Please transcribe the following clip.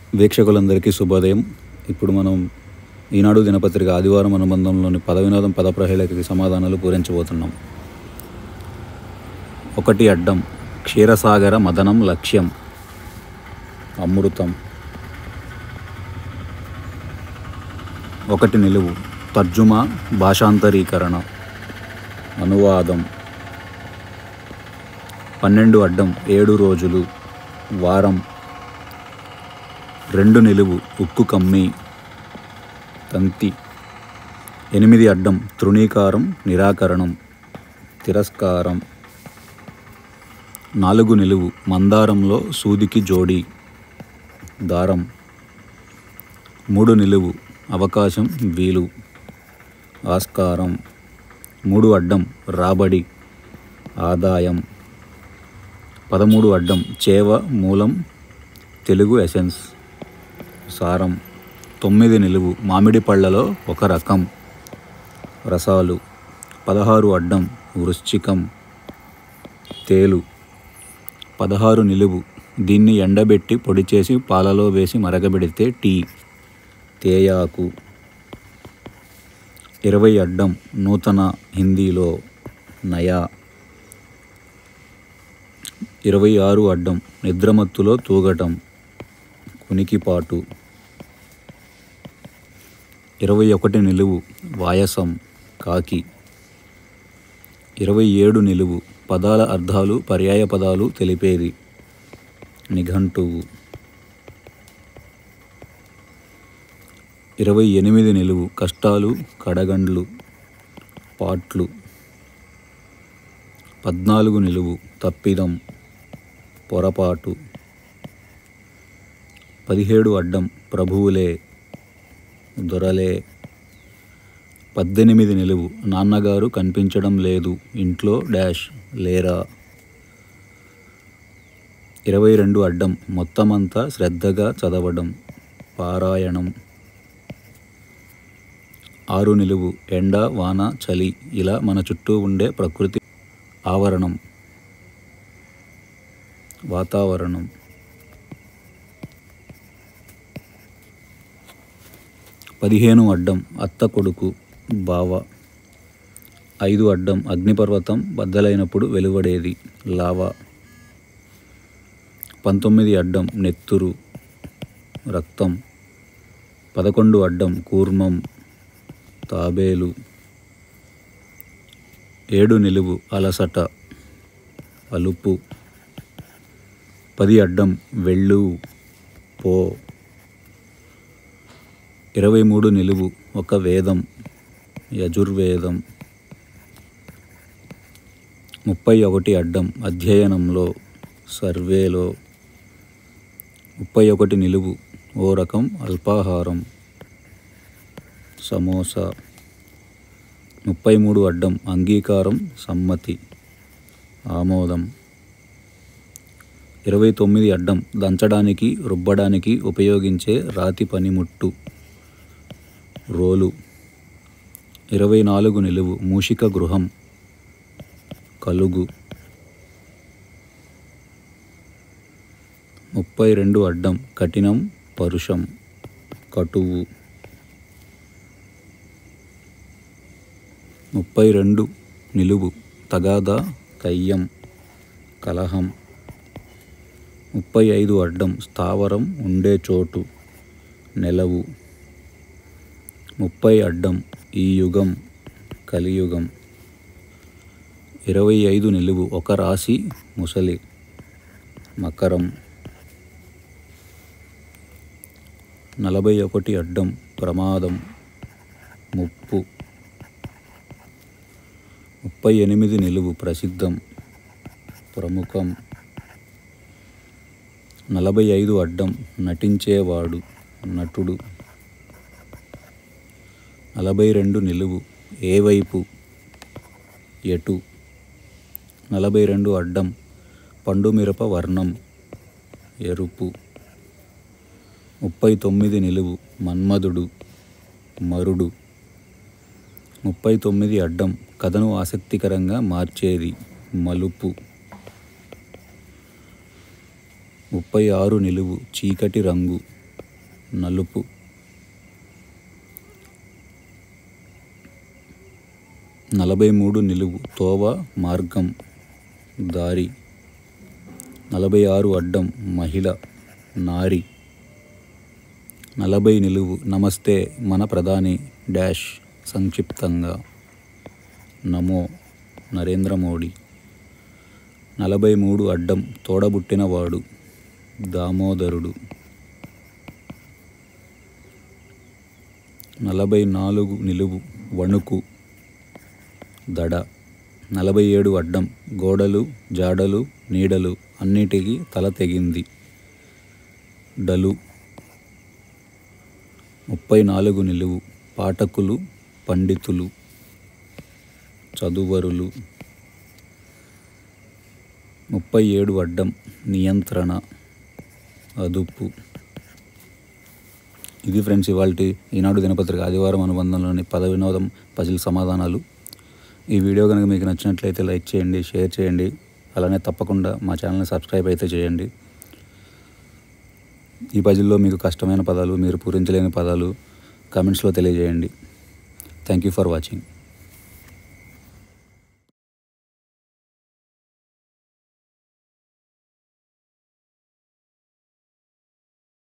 వీక్షకులందరికీ శుభోదయం ఇప్పుడు మనం ఈనాడు దినపత్రిక ఆదివారం అనుబంధంలోని పద వినోదం పద ప్రహేళకి సమాధానాలు పూరించబోతున్నాం ఒకటి అడ్డం క్షీరసాగర మదనం లక్ష్యం అమృతం ఒకటి నిలువు తర్జుమా భాషాంతరీకరణ అనువాదం పన్నెండు అడ్డం ఏడు రోజులు వారం రెండు నిలువు ఉక్కు కమ్మి తంతి ఎనిమిది అడ్డం తృణీకారం నిరాకరణం తిరస్కారం నాలుగు నిలువు మందారంలో సూదికి జోడి దారం మూడు నిలువు అవకాశం వీలు ఆస్కారం మూడు అడ్డం రాబడి ఆదాయం పదమూడు అడ్డం చేవ మూలం తెలుగు ఎసెన్స్ సారం తొమ్మిది నిలువు మామిడి పళ్ళలో ఒక రకం రసాలు పదహారు అడ్డం వృశ్చికం తేలు పదహారు నిలువు దీన్ని ఎండబెట్టి పొడి చేసి పాలలో వేసి మరగబెడితే టీ తేయాకు ఇరవై అడ్డం నూతన హిందీలో నయా ఇరవై ఆరు అడ్డం నిద్రమత్తులో తూగటం కునికిపాటు ఇరవై ఒకటి నిలువు వాయసం కాకి ఇరవై ఏడు నిలువు పదాల అర్థాలు పర్యాయ పదాలు తెలిపేది నిఘంటువు ఇరవై ఎనిమిది నిలువు కష్టాలు కడగండ్లు పాట్లు పద్నాలుగు నిలువు తప్పిదం పొరపాటు పదిహేడు అడ్డం ప్రభువులే దొరలే పద్దెనిమిది నిలువు నాన్నగారు కనిపించడం లేదు ఇంట్లో డాష్ లేరా ఇరవై రెండు అడ్డం మొత్తమంతా శ్రద్ధగా చదవడం పారాయణం ఆరు నిలువు ఎండ వాన చలి ఇలా మన చుట్టూ ఉండే ప్రకృతి ఆవరణం వాతావరణం పదిహేను అడ్డం అత్త కొడుకు బావ ఐదు అడ్డం అగ్నిపర్వతం బద్దలైనప్పుడు వెలువడేది లావా పంతొమ్మిది అడ్డం నెత్తురు రక్తం పదకొండు అడ్డం కూర్మం తాబేలు ఏడు నిలువు అలసట అలుపు పది అడ్డం వెళ్ళు పో ఇరవై మూడు నిలువు ఒక వేదం యజుర్వేదం ముప్పై ఒకటి అడ్డం అధ్యయనంలో సర్వేలో ముప్పై ఒకటి నిలువు ఓ రకం అల్పాహారం సమోసా ముప్పై మూడు అడ్డం అంగీకారం సమ్మతి ఆమోదం ఇరవై తొమ్మిది అడ్డం దంచడానికి రుబ్బడానికి ఉపయోగించే రాతి పనిముట్టు రోలు ఇరవై నాలుగు నిలువు మూషిక గృహం కలుగు ముప్పై రెండు అడ్డం కఠినం పరుషం కటువు ముప్పై రెండు నిలువు తగాదా కయ్యం కలహం ముప్పై ఐదు అడ్డం స్థావరం ఉండే చోటు నెలవు ముప్పై అడ్డం ఈ యుగం కలియుగం ఇరవై ఐదు నిలువు ఒక రాశి ముసలి మకరం నలభై ఒకటి అడ్డం ప్రమాదం ముప్పు ముప్పై ఎనిమిది నిలువు ప్రసిద్ధం ప్రముఖం నలభై ఐదు అడ్డం నటించేవాడు నటుడు నలభై రెండు నిలువు ఏ వైపు ఎటు నలభై రెండు అడ్డం పండు మిరప వర్ణం ఎరుపు ముప్పై తొమ్మిది నిలువు మన్మధుడు మరుడు ముప్పై తొమ్మిది అడ్డం కథను ఆసక్తికరంగా మార్చేది మలుపు ముప్పై ఆరు నిలువు చీకటి రంగు నలుపు నలభై మూడు నిలువు తోవ మార్గం దారి నలభై ఆరు అడ్డం మహిళ నారి నలభై నిలువు నమస్తే మన ప్రధాని డాష్ సంక్షిప్తంగా నమో నరేంద్ర మోడీ నలభై మూడు అడ్డం తోడబుట్టినవాడు దామోదరుడు నలభై నాలుగు నిలువు వణుకు దడ నలభై ఏడు అడ్డం గోడలు జాడలు నీడలు అన్నిటికీ తల తెగింది డలు ముప్పై నాలుగు నిలువు పాఠకులు పండితులు చదువరులు ముప్పై ఏడు అడ్డం నియంత్రణ అదుపు ఇది ఫ్రెండ్స్ ఇవాళ ఈనాడు దినపత్రిక ఆదివారం అనుబంధంలోని పద వినోదం పజిల్ సమాధానాలు ఈ వీడియో కనుక మీకు నచ్చినట్లయితే లైక్ చేయండి షేర్ చేయండి అలానే తప్పకుండా మా ఛానల్ని సబ్స్క్రైబ్ అయితే చేయండి ఈ పజిల్లో మీకు కష్టమైన పదాలు మీరు పూరించలేని పదాలు కామెంట్స్లో తెలియజేయండి థ్యాంక్ యూ ఫర్ వాచింగ్